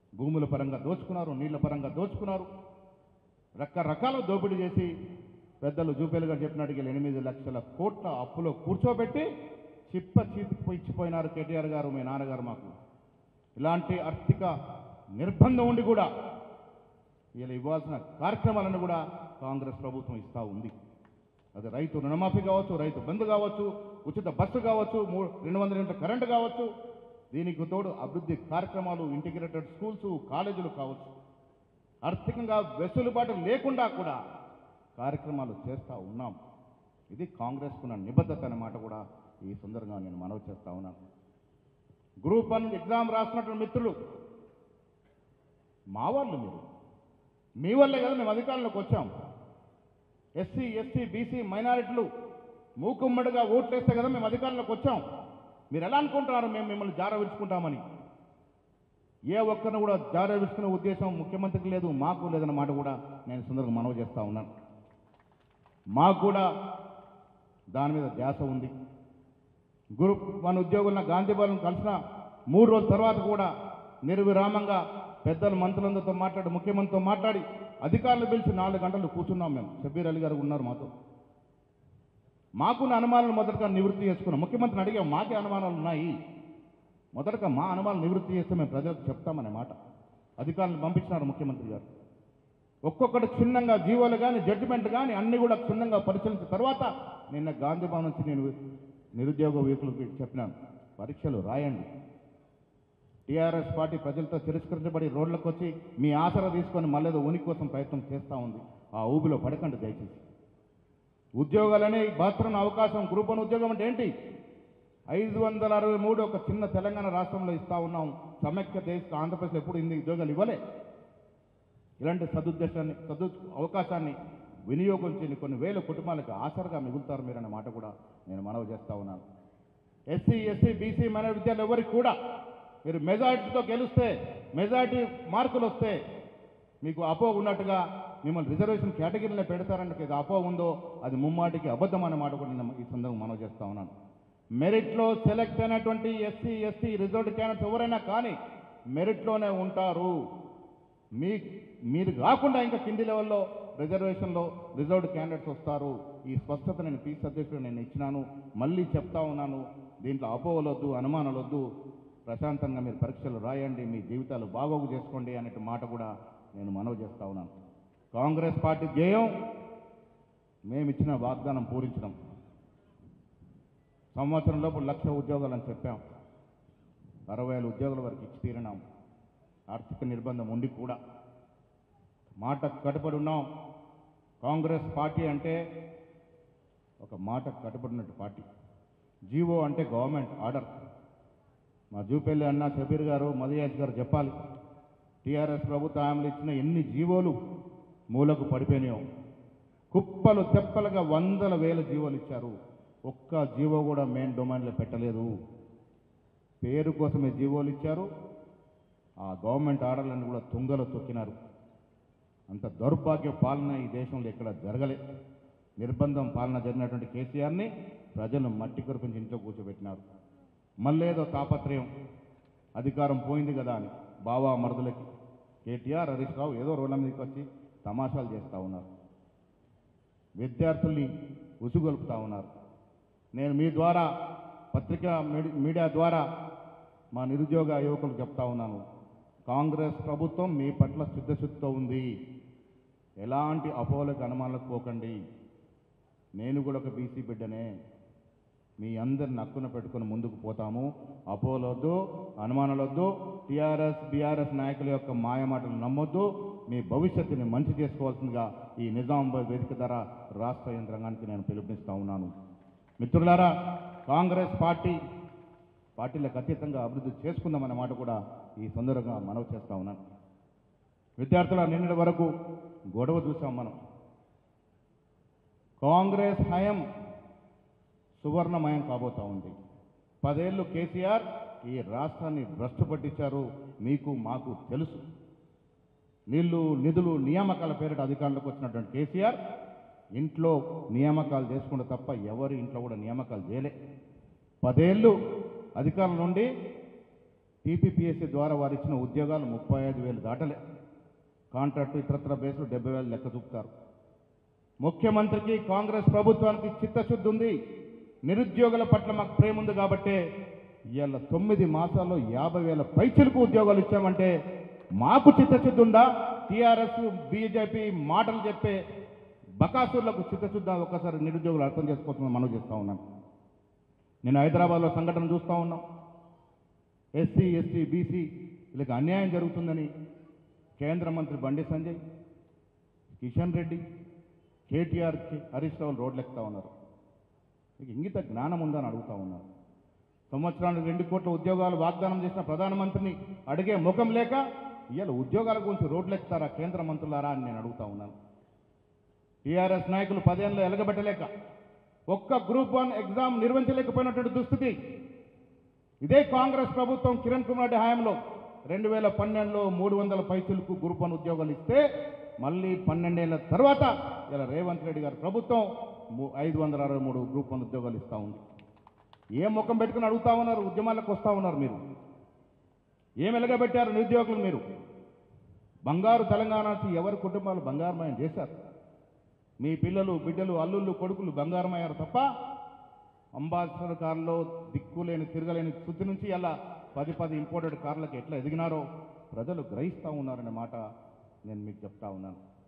భూముల పరంగా దోచుకున్నారు నీళ్ల పరంగా దోచుకున్నారు రకరకాల దోపిడీ చేసి పెద్దలు జూపేలు గారు చెప్పినట్టుగా ఎనిమిది లక్షల కోట్ల అప్పులో కూర్చోబెట్టి చిప్ప చీతికి ఇచ్చిపోయినారు కేటీఆర్ గారు మీ నాన్నగారు మాకు ఇలాంటి ఆర్థిక నిర్బంధం ఉండి కూడా వీళ్ళు ఇవ్వాల్సిన కార్యక్రమాలను కూడా కాంగ్రెస్ ప్రభుత్వం ఇస్తూ ఉంది అది రైతు రుణమాఫీ కావచ్చు రైతు బంధు కావచ్చు ఉచిత బస్సు కావచ్చు మూ రెండు వందల యూనిట్ల కరెంటు కావచ్చు దీనికి తోడు అభివృద్ధి కార్యక్రమాలు ఇంటిగ్రేటెడ్ స్కూల్స్ కాలేజీలు కావచ్చు ఆర్థికంగా వెసులుబాటు లేకుండా కూడా కార్యక్రమాలు చేస్తూ ఉన్నాం ఇది కాంగ్రెస్కున్న నిబద్ధత అనే మాట కూడా ఈ సందర్భంగా నేను మనవి చేస్తా ఉన్నాను గ్రూప్ వన్ ఎగ్జామ్ రాసినటువంటి మిత్రులు మా వాళ్ళు మీరు మీ వల్లే కదా మేము అధికారంలోకి వచ్చాం ఎస్సీ ఎస్టీ బీసీ మైనారిటీలు మూకుమ్మడిగా ఓట్లేస్తే కదా మేము అధికారంలోకి వచ్చాం మీరు ఎలా అనుకుంటున్నారు మేము మిమ్మల్ని జార విడుచుకుంటామని ఏ ఒక్కరిని కూడా జార విడుచుకునే ఉద్దేశం ముఖ్యమంత్రికి లేదు మాకు లేదన్న మాట కూడా నేను సుందరంగా మనవి చేస్తా ఉన్నాను మాకు కూడా దాని మీద ధ్యాస ఉంది గ్రూప్ వన్ ఉద్యోగులను గాంధీ భవన్ కలిసిన మూడు రోజుల తర్వాత కూడా నిర్విరామంగా పెద్దలు మంత్రులందరితో మాట్లాడి ముఖ్యమంత్రితో మాట్లాడి అధికారులు పిలిచి నాలుగు గంటలు కూర్చున్నాం మేము షబీర్ అలీ గారు ఉన్నారు మాతో మాకున్న అనుమానాలు మొదటగా నివృత్తి చేసుకున్నాం ముఖ్యమంత్రిని అడిగాం మాకే అనుమానాలు ఉన్నాయి మొదటగా మా అనుమానాలు నివృత్తి చేస్తే మేము ప్రజలకు చెప్తామనే మాట అధికారులను పంపించినారు ముఖ్యమంత్రి గారు ఒక్కొక్కటి క్షుణ్ణంగా జీవోలు కానీ జడ్జిమెంట్ కానీ అన్ని కూడా క్షుణ్ణంగా పరిశీలించిన తర్వాత నిన్న గాంధీ భవన్ నుంచి నేను నిరుద్యోగ యువకులకు చెప్పినాను పరీక్షలు రాయండి టీఆర్ఎస్ పార్టీ ప్రజలతో తిరస్కరించబడి రోడ్లకు వచ్చి మీ ఆసరా తీసుకొని మళ్ళీ ఏదో ఉనికి కోసం ప్రయత్నం చేస్తూ ఉంది ఆ ఊబిలో పడకండి దయచేసి ఉద్యోగాలనే బాత్రూమ్ అవకాశం గ్రూప్ వన్ ఉద్యోగం అంటే ఏంటి ఐదు వందల అరవై మూడు ఒక చిన్న తెలంగాణ రాష్ట్రంలో ఇస్తా ఉన్నాం సమైక్య దేశ ఆంధ్రప్రదేశ్లో ఎప్పుడు ఇన్ని ఉద్యోగాలు ఇవ్వలే ఇలాంటి సదుద్దేశాన్ని సదు అవకాశాన్ని వినియోగం చేయని కొన్ని వేల కుటుంబాలకు ఆసరగా మిగులుతారు మీరు అనే మాట కూడా నేను మనవి చేస్తా ఉన్నాను ఎస్సీ ఎస్సీ బీసీ మైనార్ విద్యార్థులు ఎవరికి కూడా మీరు మెజారిటీతో గెలిస్తే మెజారిటీ మార్కులు వస్తే మీకు అపో ఉన్నట్టుగా మిమ్మల్ని రిజర్వేషన్ కేటగిరీలో పెడతారని ఇది అపో ఉందో అది ముమ్మాటికి అబద్ధం అనే మాట కూడా నేను ఈ సందర్భంగా మనవి చేస్తా ఉన్నాను మెరిట్లో సెలెక్ట్ అయినటువంటి ఎస్సీ ఎస్టీ రిజర్వ్డ్ క్యాండిడేట్స్ ఎవరైనా కానీ మెరిట్లోనే ఉంటారు మీ మీరు కాకుండా ఇంకా కింది లెవెల్లో రిజర్వేషన్లో రిజర్వ్డ్ క్యాండిడేట్స్ వస్తారు ఈ స్పష్టత నేను పీస్ అధ్యక్షుడు నేను ఇచ్చినాను మళ్ళీ చెప్తా ఉన్నాను దీంట్లో అపోవలొద్దు అనుమానాలొద్దు ప్రశాంతంగా మీరు పరీక్షలు రాయండి మీ జీవితాలు బాగోగు చేసుకోండి అనే మాట కూడా నేను మనవి చేస్తా ఉన్నాను కాంగ్రెస్ పార్టీ ధ్యేయం మేమిచ్చిన వాగ్దానం పూరించడం సంవత్సరం లోపు లక్ష ఉద్యోగాలు అని చెప్పాం అరవై వేల ఉద్యోగుల వరకు ఇచ్చి తీరినాం ఆర్థిక నిర్బంధం ఉండి కూడా మాట కట్టుబడి ఉన్నాం కాంగ్రెస్ పార్టీ అంటే ఒక మాట కట్టుబడినట్టు పార్టీ జీవో అంటే గవర్నమెంట్ ఆర్డర్ మా జూపల్లి అన్న షబీర్ గారు మదియాజ్ గారు చెప్పాలి టీఆర్ఎస్ ప్రభుత్వ హామీలు ఇచ్చిన ఎన్ని జీవోలు మూలకు పడిపోయినాయో కుప్పలు తెప్పలుగా వందల వేల జీవోలు ఇచ్చారు ఒక్క జీవో కూడా మెయిన్ డొమైన్లో పెట్టలేదు పేరు కోసమే జీవోలు ఇచ్చారు ఆ గవర్నమెంట్ ఆర్డర్లను కూడా తుంగలో తొక్కినారు అంత దౌర్భాగ్య పాలన ఈ దేశంలో ఎక్కడ జరగలే నిర్బంధం పాలన జరిగినటువంటి కేసీఆర్ని ప్రజలు మట్టి కురిపించి ఇంట్లో కూర్చోబెట్టినారు మళ్ళేదో తాపత్రయం అధికారం పోయింది కదా అని బావా మరుదులకి కేటీఆర్ హరీష్ రావు ఏదో రోడ్ల మీదకి వచ్చి తమాషాలు చేస్తూ ఉన్నారు విద్యార్థుల్ని ఉసుగొలుపుతా ఉన్నారు నేను మీ ద్వారా పత్రికా మీడి- మీడియా ద్వారా మా నిరుద్యోగ యువకులు చెప్తా ఉన్నాను కాంగ్రెస్ ప్రభుత్వం మీ పట్ల సిద్ధశుద్ధితో ఉంది ఎలాంటి అపోహలకు అనుమానాలకు పోకండి నేను కూడా ఒక బీసీ బిడ్డనే మీ అందరిని నక్కున పెట్టుకొని ముందుకు పోతాము అపోలొద్దు అనుమానాలొద్దు టీఆర్ఎస్ బీఆర్ఎస్ నాయకుల యొక్క మాయమాటలు నమ్మొద్దు మీ భవిష్యత్తుని మంచి చేసుకోవాల్సిందిగా ఈ నిజామాబాద్ వేదిక ద్వారా రాష్ట్ర యంత్రాంగానికి నేను పిలుపునిస్తా ఉన్నాను మిత్రులారా కాంగ్రెస్ పార్టీ పార్టీలకు అతీతంగా అభివృద్ధి చేసుకుందామనే మాట కూడా ఈ సందర్భంగా మనవి చేస్తా ఉన్నాను విద్యార్థుల నిన్నటి వరకు గొడవ చూసాం మనం కాంగ్రెస్ హయం సువర్ణమయం కాబోతా ఉంది పదేళ్ళు కేసీఆర్ ఈ రాష్ట్రాన్ని భ్రష్టు పట్టించారు మీకు మాకు తెలుసు నీళ్లు నిధులు నియామకాల పేరిట అధికారంలోకి వచ్చినటువంటి కేసీఆర్ ఇంట్లో నియామకాలు చేసుకుంటే తప్ప ఎవరి ఇంట్లో కూడా నియామకాలు చేయలే పదేళ్ళు అధికారం నుండి టీపీపీఎస్సీ ద్వారా వారు ఇచ్చిన ఉద్యోగాలు ముప్పై ఐదు వేలు దాటలే కాంట్రాక్టు ఇతరత్ర బేసులు డెబ్బై వేలు లెక్క చూపుతారు ముఖ్యమంత్రికి కాంగ్రెస్ ప్రభుత్వానికి చిత్తశుద్ధి ఉంది నిరుద్యోగుల పట్ల మాకు ప్రేమ ఉంది కాబట్టే ఇవాళ తొమ్మిది మాసాల్లో యాభై వేల పైచలకు ఉద్యోగాలు ఇచ్చామంటే మాకు చిత్తశుద్ధి ఉందా టీఆర్ఎస్ బీజేపీ మాటలు చెప్పే బకాసుర్లకు చిత్తశుద్ధి ఒక్కసారి నిరుద్యోగులు అర్థం చేసుకోవాల్సింది మనం చేస్తూ ఉన్నాను నేను హైదరాబాద్లో సంఘటన చూస్తూ ఉన్నాం ఎస్సీ ఎస్టీ బీసీ వీళ్ళకి అన్యాయం జరుగుతుందని కేంద్ర మంత్రి బండి సంజయ్ కిషన్ రెడ్డి కేటీఆర్ హరీష్ రావులు రోడ్లు ఎక్కుతా ఉన్నారు మీకు ఇంగిత జ్ఞానం ఉందని అడుగుతా ఉన్నారు సంవత్సరానికి రెండు కోట్ల ఉద్యోగాలు వాగ్దానం చేసిన ప్రధానమంత్రిని అడిగే ముఖం లేక ఇవాళ ఉద్యోగాల గురించి రోడ్లు ఎక్కుతారా కేంద్ర మంత్రులారా అని నేను అడుగుతా ఉన్నాను టీఆర్ఎస్ నాయకులు పదేళ్ళు ఎలగబెట్టలేక ఒక్క గ్రూప్ వన్ ఎగ్జామ్ నిర్వహించలేకపోయినటువంటి దుస్థితి ఇదే కాంగ్రెస్ ప్రభుత్వం కిరణ్ కుమార్ రెడ్డి హయాంలో రెండు వేల పన్నెండులో మూడు వందల పైచులకు గ్రూప్ వన్ ఉద్యోగాలు ఇస్తే మళ్ళీ పన్నెండేళ్ల తర్వాత ఇలా రేవంత్ రెడ్డి గారి ప్రభుత్వం ము- ఐదు వందల అరవై మూడు గ్రూప్ వన్ ఉద్యోగాలు ఇస్తూ ఉంది ఏ ముఖం పెట్టుకుని అడుగుతా ఉన్నారు ఉద్యమాలకు వస్తూ ఉన్నారు మీరు ఏం ఎలగబెట్టారు నిరుద్యోగులు మీరు బంగారు తెలంగాణ నుంచి ఎవరి కుటుంబాలు బంగారమయం చేశారు మీ పిల్లలు బిడ్డలు అల్లుళ్ళు కొడుకులు బంగారమయ్యారు తప్ప అంబాసిడర్ కారులో దిక్కులేని తిరగలేని స్థితి నుంచి ఎలా పది పది ఇంపోర్టెడ్ కార్లకు ఎట్లా ఎదిగినారో ప్రజలు గ్రహిస్తూ ఉన్నారనే మాట నేను మీకు చెప్తా ఉన్నాను